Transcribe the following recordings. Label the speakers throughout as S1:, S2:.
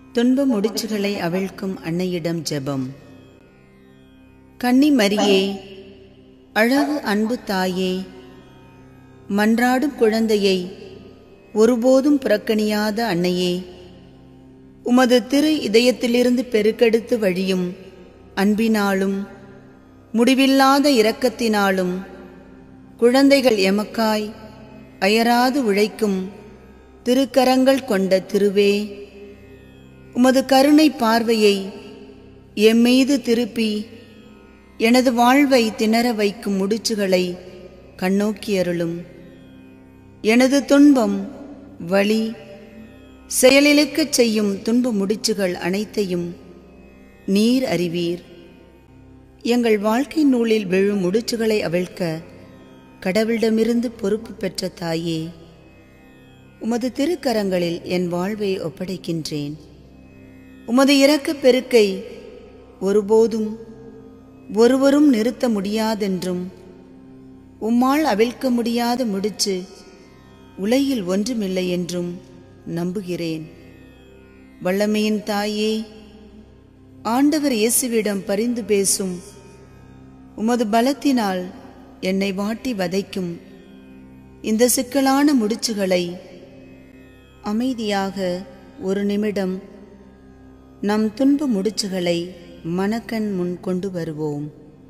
S1: துன்ப முடிச்சுகளை அவிழ்க்கும் அன்னையிடம் ஜெபம் கன்னி மரியே அழகு அன்பு தாயே மன்றாடும் குழந்தையை ஒருபோதும் புறக்கணியாத அன்னையே உமது திரு இதயத்திலிருந்து பெருக்கெடுத்து வழியும் அன்பினாலும் முடிவில்லாத இரக்கத்தினாலும் குழந்தைகள் எமக்காய் அயராது உழைக்கும் திருக்கரங்கள் கொண்ட திருவே உமது கருணை பார்வையை எம்மீது திருப்பி எனது வாழ்வை திணற வைக்கும் முடிச்சுகளை கண்ணோக்கி அருளும் எனது துன்பம் வலி செயலிழக்கச் செய்யும் துன்ப முடிச்சுகள் அனைத்தையும் நீர் அறிவீர் எங்கள் வாழ்க்கை நூலில் விழும் முடிச்சுகளை அவிழ்க்க கடவுளிடமிருந்து பொறுப்பு பெற்ற தாயே உமது திருக்கரங்களில் என் வாழ்வை ஒப்படைக்கின்றேன் உமது இரக்கப் பெருக்கை ஒருபோதும் ஒருவரும் நிறுத்த முடியாதென்றும் உம்மால் அவிழ்க்க முடியாத முடிச்சு உலகில் ஒன்றுமில்லை என்றும் நம்புகிறேன் வல்லமையின் தாயே ஆண்டவர் இயேசுவிடம் பரிந்து பேசும் உமது பலத்தினால் என்னை வாட்டி வதைக்கும் இந்த சிக்கலான முடிச்சுகளை அமைதியாக ஒரு நிமிடம் நம் துன்ப முடிச்சுகளை மனக்கண் முன் கொண்டு வருவோம்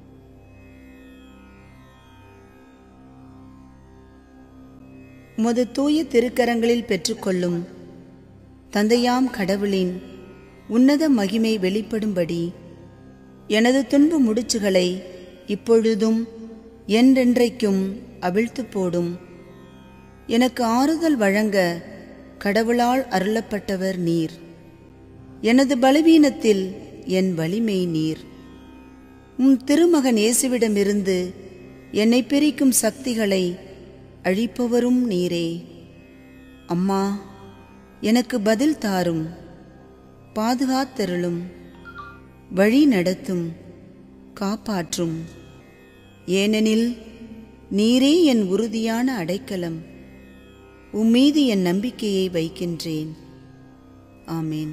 S1: உமது தூய திருக்கரங்களில் பெற்றுக்கொள்ளும் தந்தையாம் கடவுளின் உன்னத மகிமை வெளிப்படும்படி எனது துன்ப முடிச்சுகளை இப்பொழுதும் என்றென்றைக்கும் அவிழ்த்து போடும் எனக்கு ஆறுதல் வழங்க கடவுளால் அருளப்பட்டவர் நீர் எனது பலவீனத்தில் என் வலிமை நீர் உம் திருமகன் இயேசுவிடமிருந்து என்னை பிரிக்கும் சக்திகளை அழிப்பவரும் நீரே அம்மா எனக்கு பதில் தாரும் பாதுகாத்தருளும் வழி நடத்தும் காப்பாற்றும் ஏனெனில் நீரே என் உறுதியான அடைக்கலம் உம்மீது என் நம்பிக்கையை வைக்கின்றேன் ஆமேன்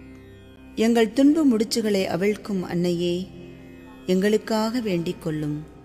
S1: எங்கள் துன்ப முடிச்சுகளை அவிழ்க்கும் அன்னையே எங்களுக்காக வேண்டிக் கொள்ளும்